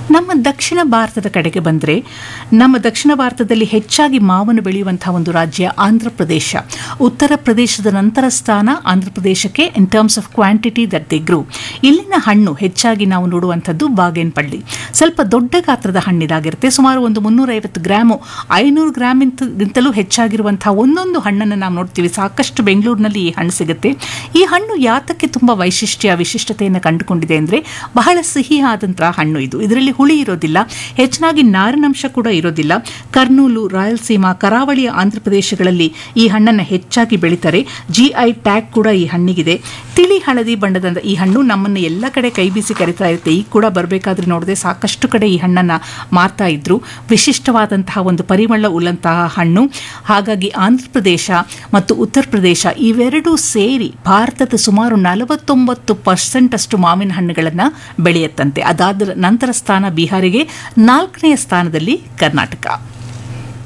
ನಮ್ಮ ದಕ್ಷಿಣ ಭಾರತದ ಕಡೆಗೆ ಬಂದರೆ ನಮ್ಮ ದಕ್ಷಿಣ ಭಾರತದಲ್ಲಿ ಹೆಚ್ಚಾಗಿ ಮಾವನ್ನು ಬೆಳೆಯುವಂತಹ ಒಂದು ರಾಜ್ಯ ಆಂಧ್ರ ಪ್ರದೇಶ ಉತ್ತರ ಪ್ರದೇಶದ ನಂತರ ಸ್ಥಾನ ಆಂಧ್ರ ಪ್ರದೇಶಕ್ಕೆ in terms of quantity that the grow ಇಲ್ಲಿನ ಹಣ್ಣು ಹೆಚ್ಚಾಗಿ ನಾವು ನೋಡುವಂಥದ್ದು ಬಾಗೇನ್ಪಳ್ಳಿ ಸ್ವಲ್ಪ ದೊಡ್ಡ ಗಾತ್ರದ ಹಣ್ಣಿದಾಗಿರುತ್ತೆ ಸುಮಾರು ಒಂದು ಮುನ್ನೂರೈವತ್ತು ಗ್ರಾಮು ಐನೂರು ಗ್ರಾಮಿಂತಲೂ ಹೆಚ್ಚಾಗಿರುವಂತಹ ಒಂದೊಂದು ಹಣ್ಣನ್ನು ನಾವು ನೋಡ್ತೀವಿ ಸಾಕಷ್ಟು ಬೆಂಗಳೂರಿನಲ್ಲಿ ಈ ಹಣ್ಣು ಸಿಗುತ್ತೆ ಈ ಹಣ್ಣು ಯಾತಕ್ಕೆ ತುಂಬ ವೈಶಿಷ್ಟ್ಯ ವಿಶಿಷ್ಟತೆಯನ್ನು ಕಂಡುಕೊಂಡಿದೆ ಅಂದರೆ ಬಹಳ ಸಿಹಿಯಾದಂತಹ ಹಣ್ಣು ಇದು ಇದರಲ್ಲಿ ಹುಳಿ ಇರೋದಿಲ್ಲ ಹೆಚ್ಚಾಗಿ ನಾರಿನಂಶ ಕೂಡ ಇರೋದಿಲ್ಲ ಕರ್ನೂಲು ರಾಯಲಸೀಮಾ ಕರಾವಳಿಯ ಆಂಧ್ರ ಪ್ರದೇಶಗಳಲ್ಲಿ ಈ ಹಣ್ಣನ್ನು ಹೆಚ್ಚಾಗಿ ಬೆಳೀತಾರೆ ಜಿಐ ಟ್ಯಾಗ್ ಕೂಡ ಈ ಹಣ್ಣಿಗಿದೆ ತಿಳಿ ಹಳದಿ ಬಣ್ಣದ ಈ ಹಣ್ಣು ನಮ್ಮನ್ನು ಎಲ್ಲ ಕಡೆ ಕೈ ಬೀಸಿ ಕರಿತಾ ಇರುತ್ತೆ ಈಗ ಕೂಡ ಬರಬೇಕಾದ್ರೆ ನೋಡಿದೆ ಸಾಕಷ್ಟು ಕಡೆ ಈ ಹಣ್ಣನ್ನು ಮಾರ್ತಾ ಇದ್ರು ವಿಶಿಷ್ಟವಾದಂತಹ ಒಂದು ಪರಿಮಳ ಉಳ್ಳಂತಹ ಹಣ್ಣು ಹಾಗಾಗಿ ಆಂಧ್ರ ಪ್ರದೇಶ ಮತ್ತು ಉತ್ತರ ಪ್ರದೇಶ ಇವೆರಡೂ ಸೇರಿ ಭಾರತದ ಸುಮಾರು ನಲವತ್ತೊಂಬತ್ತು ಪರ್ಸೆಂಟ್ ಅಷ್ಟು ಮಾವಿನ ಹಣ್ಣುಗಳನ್ನು ಬೆಳೆಯುತ್ತಂತೆ ಅದಾದ ನಂತರ ಸ್ಥಾನ ಬಿಹಾರಿಗೆ ನಾಲ್ಕನೆಯ ಸ್ಥಾನದಲ್ಲಿ ಕರ್ನಾಟಕ